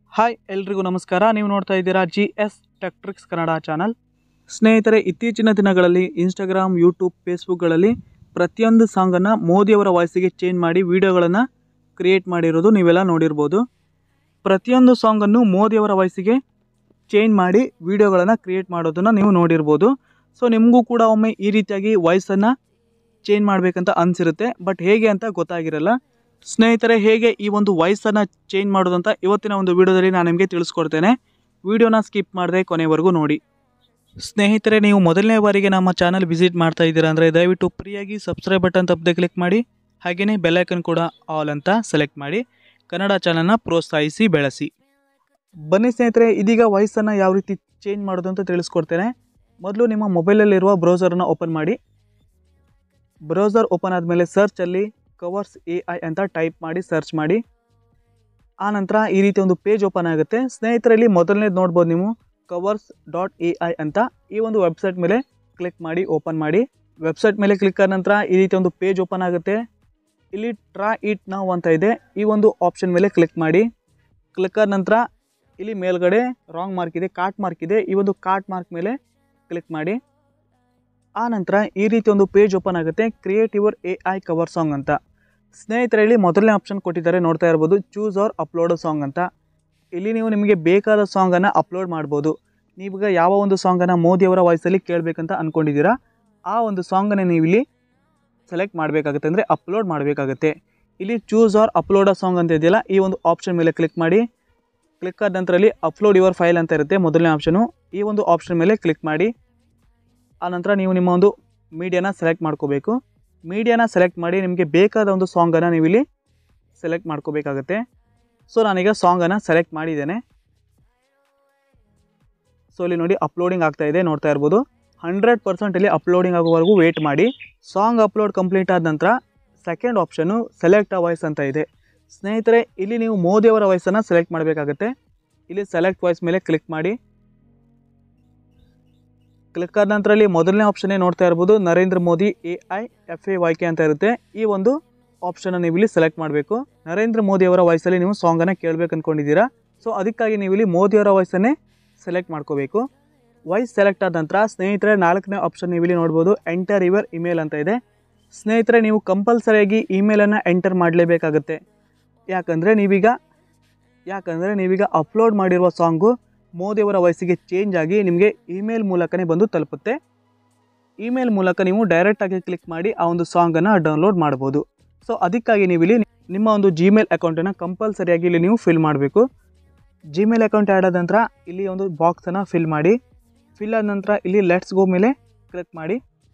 hi ಎಲ್ರಿಗೂ ನಮಸ್ಕಾರ ನೀವು ನೋಡ್ತಾ ಇದ್ದೀರಾ G S tech tricks Kannada channel ಸ್ನೇಹಿತರೆ ಇತ್ತೀಚಿನ ದಿನಗಳಲ್ಲಿ ಇನ್ಸ್ಟಾಗ್ರಾಮ್ ಯೂಟ್ಯೂಬ್ ಫೇಸ್ಬುಕ್ಗಳಲ್ಲಿ ಪ್ರತಿಯೊಂದು ಸಾಂಗನ್ನು ಮೋದಿಯವರ ವಾಯ್ಸಿಗೆ ಚೇಂಜ್ ಮಾಡಿ ವಿಡಿಯೋಗಳನ್ನು ಕ್ರಿಯೇಟ್ ಮಾಡಿರೋದು ನೀವೆಲ್ಲ ನೋಡಿರ್ಬೋದು ಪ್ರತಿಯೊಂದು ಸಾಂಗನ್ನು ಮೋದಿಯವರ ವಾಯ್ಸಿಗೆ ಚೇಂಜ್ ಮಾಡಿ ವಿಡಿಯೋಗಳನ್ನು ಕ್ರಿಯೇಟ್ ಮಾಡೋದನ್ನು ನೀವು ನೋಡಿರ್ಬೋದು ಸೊ ನಿಮಗೂ ಕೂಡ ಒಮ್ಮೆ ಈ ರೀತಿಯಾಗಿ ವಾಯ್ಸನ್ನು ಚೇಂಜ್ ಮಾಡಬೇಕಂತ ಅನಿಸಿರುತ್ತೆ ಬಟ್ ಹೇಗೆ ಅಂತ ಗೊತ್ತಾಗಿರಲ್ಲ ಸ್ನೇಹಿತರೆ ಹೇಗೆ ಈ ಒಂದು ವಾಯ್ಸನ್ನು ಚೇಂಜ್ ಮಾಡೋದಂತ ಇವತ್ತಿನ ಒಂದು ವಿಡಿಯೋದಲ್ಲಿ ನಾನು ನಿಮಗೆ ತಿಳಿಸ್ಕೊಡ್ತೇನೆ ವಿಡಿಯೋನ ಸ್ಕಿಪ್ ಮಾಡದೆ ಕೊನೆವರೆಗೂ ನೋಡಿ ಸ್ನೇಹಿತರೆ ನೀವು ಮೊದಲನೇ ಬಾರಿಗೆ ನಮ್ಮ ಚಾನಲ್ ವಿಸಿಟ್ ಮಾಡ್ತಾ ಇದ್ದೀರಾ ಅಂದರೆ ದಯವಿಟ್ಟು ಫ್ರೀಯಾಗಿ ಸಬ್ಸ್ಕ್ರೈಬ್ ಬಟನ್ ತಪ್ಪದೆ ಕ್ಲಿಕ್ ಮಾಡಿ ಹಾಗೆಯೇ ಬೆಲ್ಲೈಕನ್ ಕೂಡ ಆಲ್ ಅಂತ ಸೆಲೆಕ್ಟ್ ಮಾಡಿ ಕನ್ನಡ ಚಾನಲ್ನ ಪ್ರೋತ್ಸಾಹಿಸಿ ಬೆಳೆಸಿ ಬನ್ನಿ ಸ್ನೇಹಿತರೆ ಇದೀಗ ವಾಯ್ಸನ್ನು ಯಾವ ರೀತಿ ಚೇಂಜ್ ಮಾಡೋದು ಅಂತ ತಿಳಿಸ್ಕೊಡ್ತೇನೆ ಮೊದಲು ನಿಮ್ಮ ಮೊಬೈಲಲ್ಲಿರುವ ಬ್ರೌಸರನ್ನು ಓಪನ್ ಮಾಡಿ ಬ್ರೌಸರ್ ಓಪನ್ ಆದಮೇಲೆ ಸರ್ಚಲ್ಲಿ ಕವರ್ಸ್ ಎ ಐ ಅಂತ ಟೈಪ್ ಮಾಡಿ ಸರ್ಚ್ ಮಾಡಿ ಆ ನಂತರ ಈ ರೀತಿ ಒಂದು ಪೇಜ್ ಓಪನ್ ಆಗುತ್ತೆ ಸ್ನೇಹಿತರಲ್ಲಿ ಮೊದಲನೇದು ನೋಡ್ಬೋದು ನೀವು ಕವರ್ಸ್ ಡಾಟ್ ಎ ಐ ಅಂತ ಈ ಒಂದು ವೆಬ್ಸೈಟ್ ಮೇಲೆ ಕ್ಲಿಕ್ ಮಾಡಿ ಓಪನ್ ಮಾಡಿ ವೆಬ್ಸೈಟ್ ಮೇಲೆ ಕ್ಲಿಕ್ ಆದ ನಂತರ ಈ ರೀತಿ ಒಂದು ಪೇಜ್ ಓಪನ್ ಆಗುತ್ತೆ ಇಲ್ಲಿ ಟ್ರಾ ಇಟ್ ನಾವು ಅಂತ ಇದೆ ಈ ಒಂದು ಆಪ್ಷನ್ ಮೇಲೆ ಕ್ಲಿಕ್ ಮಾಡಿ ಕ್ಲಿಕ್ ಆದ ನಂತರ ಇಲ್ಲಿ ಮೇಲ್ಗಡೆ ರಾಂಗ್ ಮಾರ್ಕ್ ಇದೆ ಕಾಟ್ ಮಾರ್ಕ್ ಇದೆ ಈ ಒಂದು ಕಾಟ್ ಮಾರ್ಕ್ ಮೇಲೆ ಕ್ಲಿಕ್ ಮಾಡಿ ಆ ನಂತರ ಈ ರೀತಿ ಒಂದು ಪೇಜ್ ಓಪನ್ ಆಗುತ್ತೆ create your A I cover song ಅಂತ ಸ್ನೇಹಿತರೆ ಇಲ್ಲಿ ಮೊದಲನೇ ಆಪ್ಷನ್ ಕೊಟ್ಟಿದ್ದಾರೆ ನೋಡ್ತಾ ಇರ್ಬೋದು ಚೂಸ್ ಆರ್ ಅಪ್ಲೋಡ್ ಸಾಂಗ್ ಅಂತ ಇಲ್ಲಿ ನೀವು ನಿಮಗೆ ಬೇಕಾದ ಸಾಂಗನ್ನು ಅಪ್ಲೋಡ್ ಮಾಡ್ಬೋದು ನೀವೀಗ ಯಾವ ಒಂದು ಸಾಂಗನ್ನು ಮೋದಿಯವರ ವಾಯ್ಸಲ್ಲಿ ಕೇಳಬೇಕಂತ ಅಂದ್ಕೊಂಡಿದ್ದೀರಾ ಆ ಒಂದು ಸಾಂಗನ್ನು ನೀವು ಇಲ್ಲಿ ಸೆಲೆಕ್ಟ್ ಮಾಡಬೇಕಾಗುತ್ತೆ ಅಂದರೆ ಅಪ್ಲೋಡ್ ಮಾಡಬೇಕಾಗುತ್ತೆ ಇಲ್ಲಿ ಚೂಸ್ ಆರ್ ಅಪ್ಲೋಡ್ ಸಾಂಗ್ ಅಂತ ಇದೆಯಲ್ಲ ಈ ಒಂದು ಆಪ್ಷನ್ ಮೇಲೆ ಕ್ಲಿಕ್ ಮಾಡಿ ಕ್ಲಿಕ್ ಆದ ನಂತರಲ್ಲಿ ಅಪ್ಲೋಡ್ ಯುವರ್ ಫೈಲ್ ಅಂತ ಇರುತ್ತೆ ಮೊದಲನೇ ಆಪ್ಷನು ಈ ಒಂದು ಆಪ್ಷನ್ ಮೇಲೆ ಕ್ಲಿಕ್ ಮಾಡಿ ಆನಂತರ ನೀವು ನಿಮ್ಮ ಒಂದು ಮೀಡಿಯಾನ ಸೆಲೆಕ್ಟ್ ಮಾಡ್ಕೋಬೇಕು ಮೀಡಿಯಾನ ಸೆಲೆಕ್ಟ್ ಮಾಡಿ ನಿಮಗೆ ಬೇಕಾದ ಒಂದು ಸಾಂಗನ್ನು ನೀವು ಇಲ್ಲಿ ಸೆಲೆಕ್ಟ್ ಮಾಡ್ಕೋಬೇಕಾಗತ್ತೆ ಸೊ ನಾನೀಗ ಸಾಂಗನ್ನು ಸೆಲೆಕ್ಟ್ ಮಾಡಿದ್ದೇನೆ ಸೊ ಇಲ್ಲಿ ನೋಡಿ ಅಪ್ಲೋಡಿಂಗ್ ಆಗ್ತಾ ಇದೆ ನೋಡ್ತಾ ಇರ್ಬೋದು ಹಂಡ್ರೆಡ್ ಪರ್ಸೆಂಟ್ ಇಲ್ಲಿ ಅಪ್ಲೋಡಿಂಗ್ ಆಗೋವರೆಗೂ ವೇಟ್ ಮಾಡಿ ಸಾಂಗ್ ಅಪ್ಲೋಡ್ ಕಂಪ್ಲೀಟ್ ಆದ ನಂತರ second option select a voice ಅಂತ ಇದೆ ಸ್ನೇಹಿತರೆ ಇಲ್ಲಿ ನೀವು ಮೋದಿಯವರ ವಾಯ್ಸನ್ನು ಸೆಲೆಕ್ಟ್ ಮಾಡಬೇಕಾಗತ್ತೆ ಇಲ್ಲಿ ಸೆಲೆಕ್ಟ್ ವಾಯ್ಸ್ ಮೇಲೆ ಕ್ಲಿಕ್ ಮಾಡಿ ಕ್ಲಿಕ್ ಆದ ನಂತರ ಇಲ್ಲಿ ಮೊದಲನೇ ಆಪ್ಷನ್ನೇ ನೋಡ್ತಾ ಇರ್ಬೋದು Narendra Modi A I F A Y K ಅಂತ ಇರುತ್ತೆ ಈ ಒಂದು ಆಪ್ಷನ್ನ ನೀವು ಇಲ್ಲಿ ಸೆಲೆಕ್ಟ್ ಮಾಡಬೇಕು ನರೇಂದ್ರ ಮೋದಿ ಅವರ ವಾಯ್ಸಲ್ಲಿ ನೀವು ಸಾಂಗನ್ನು ಕೇಳಬೇಕು ಅಂದ್ಕೊಂಡಿದ್ದೀರಾ ಸೊ ಅದಕ್ಕಾಗಿ ನೀವು ಇಲ್ಲಿ ಮೋದಿಯವರ ವಾಯ್ಸನ್ನೇ ಸೆಲೆಕ್ಟ್ ಮಾಡ್ಕೋಬೇಕು ವಾಯ್ಸ್ ಸೆಲೆಕ್ಟ್ ಆದ ನಂತರ ಸ್ನೇಹಿತರೆ ನಾಲ್ಕನೇ ಆಪ್ಷನ್ ನೀವು ಇಲ್ಲಿ ನೋಡ್ಬೋದು ಎಂಟರ್ ಯುವರ್ ಇಮೇಲ್ ಅಂತ ಇದೆ ಸ್ನೇಹಿತರೆ ನೀವು ಕಂಪಲ್ಸರಿಯಾಗಿ ಇಮೇಲನ್ನು ಎಂಟರ್ ಮಾಡಲೇಬೇಕಾಗುತ್ತೆ ಯಾಕಂದರೆ ನೀವೀಗ ಯಾಕಂದರೆ ನೀವೀಗ ಅಪ್ಲೋಡ್ ಮಾಡಿರುವ ಸಾಂಗು ಮೋದಿಯವರ ವಯಸ್ಸಿಗೆ ಚೇಂಜ್ ಆಗಿ ನಿಮಗೆ ಇಮೇಲ್ ಮೂಲಕನೇ ಬಂದು ತಲುಪುತ್ತೆ ಇಮೇಲ್ ಮೂಲಕ ನೀವು ಡೈರೆಕ್ಟಾಗಿ ಕ್ಲಿಕ್ ಮಾಡಿ ಆ ಒಂದು ಸಾಂಗನ್ನು ಡೌನ್ಲೋಡ್ ಮಾಡ್ಬೋದು ಸೊ ಅದಕ್ಕಾಗಿ ನೀವು ಇಲ್ಲಿ ನಿಮ್ಮ ಒಂದು ಜಿಮೇಲ್ ಅಕೌಂಟನ್ನು ಕಂಪಲ್ಸರಿಯಾಗಿ ಇಲ್ಲಿ ನೀವು ಫಿಲ್ ಮಾಡಬೇಕು ಜಿಮೇಲ್ ಅಕೌಂಟ್ ಆ್ಯಡ್ ಆದ ನಂತರ ಇಲ್ಲಿ ಒಂದು ಬಾಕ್ಸನ್ನು ಫಿಲ್ ಮಾಡಿ ಫಿಲ್ ಆದ ನಂತರ ಇಲ್ಲಿ ಲೆಟ್ಸ್ ಗೋ ಮೇಲೆ ಕ್ಲಿಕ್ ಮಾಡಿ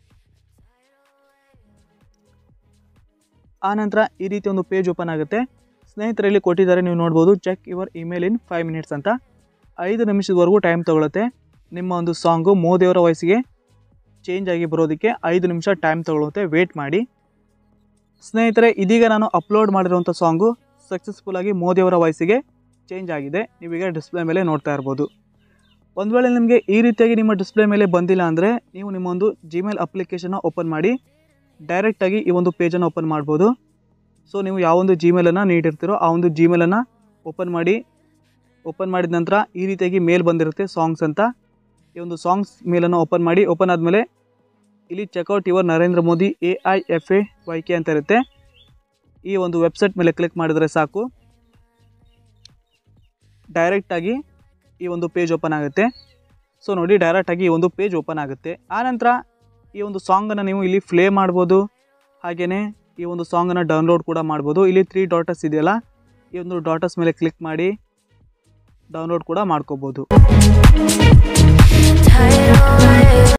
ಆ ನಂತರ ಈ ರೀತಿ ಒಂದು ಪೇಜ್ ಓಪನ್ ಆಗುತ್ತೆ ಸ್ನೇಹಿತರಲ್ಲಿ ಕೊಟ್ಟಿದ್ದಾರೆ ನೀವು ನೋಡ್ಬೋದು check your email in five minutes ಅಂತ ಐದು ನಿಮಿಷದವರೆಗೂ ಟೈಮ್ ತೊಗೊಳುತ್ತೆ ನಿಮ್ಮ ಒಂದು ಸಾಂಗು ಮೋದಿಯವರ ವಯಸ್ಸಿಗೆ ಚೇಂಜ್ ಆಗಿ ಬರೋದಕ್ಕೆ ಐದು ನಿಮಿಷ ಟೈಮ್ ತೊಗೊಳುತ್ತೆ ವೇಟ್ ಮಾಡಿ ಸ್ನೇಹಿತರೆ ಇದೀಗ ನಾನು ಅಪ್ಲೋಡ್ ಮಾಡಿರುವಂಥ ಸಾಂಗು ಸಕ್ಸಸ್ಫುಲ್ಲಾಗಿ ಮೋದಿಯವರ ವಾಯ್ಸಿಗೆ ಚೇಂಜ್ ಆಗಿದೆ ನೀವೀಗ ಡಿಸ್ಪ್ಲೇ ಮೇಲೆ ನೋಡ್ತಾ ಇರ್ಬೋದು ಒಂದು ವೇಳೆ ನಿಮಗೆ ಈ ರೀತಿಯಾಗಿ ನಿಮ್ಮ ಡಿಸ್ಪ್ಲೇ ಮೇಲೆ ಬಂದಿಲ್ಲ ಅಂದರೆ ನೀವು ನಿಮ್ಮ ಒಂದು ಜಿಮೇಲ್ ಅಪ್ಲಿಕೇಶನ್ನ ಓಪನ್ ಮಾಡಿ ಡೈರೆಕ್ಟಾಗಿ ಈ ಒಂದು ಪೇಜನ್ನು ಓಪನ್ ಮಾಡ್ಬೋದು ಸೊ ನೀವು ಯಾವೊಂದು ಜಿಮೇಲನ್ನು ನೀಡಿರ್ತೀರೋ ಆ ಒಂದು ಜಿಮೇಲನ್ನು ಓಪನ್ ಮಾಡಿ ಓಪನ್ ಮಾಡಿದ ನಂತರ ಈ ರೀತಿಯಾಗಿ ಮೇಲ್ ಬಂದಿರುತ್ತೆ ಸಾಂಗ್ಸ್ ಅಂತ ಈ ಒಂದು ಸಾಂಗ್ಸ್ ಮೇಲನ್ನು ಓಪನ್ ಮಾಡಿ ಓಪನ್ ಆದಮೇಲೆ ಇಲ್ಲಿ check out your Narendra Modi A I F A Y K ಅಂತ ಇರುತ್ತೆ ಈ ಒಂದು ವೆಬ್ಸೈಟ್ ಮೇಲೆ ಕ್ಲಿಕ್ ಮಾಡಿದರೆ ಸಾಕು ಡೈರೆಕ್ಟಾಗಿ ಈ ಒಂದು ಪೇಜ್ ಓಪನ್ ಆಗುತ್ತೆ ಸೊ ನೋಡಿ ಡೈರೆಕ್ಟಾಗಿ ಈ ಒಂದು ಪೇಜ್ ಓಪನ್ ಆಗುತ್ತೆ ಆನಂತರ ಈ ಒಂದು ಸಾಂಗನ್ನು ನೀವು ಇಲ್ಲಿ ಪ್ಲೇ ಮಾಡ್ಬೋದು ಹಾಗೆಯೇ ಈ ಒಂದು ಸಾಂಗನ್ನು ಡೌನ್ಲೋಡ್ ಕೂಡ ಮಾಡ್ಬೋದು ಇಲ್ಲಿ ತ್ರೀ ಡಾಟಸ್ ಇದೆಯಲ್ಲ ಈ ಒಂದು ಡಾಟಸ್ ಮೇಲೆ ಕ್ಲಿಕ್ ಮಾಡಿ ಡೌನ್ಲೋಡ್ ಕೂಡ ಮಾಡ್ಕೋಬೋದು Tight on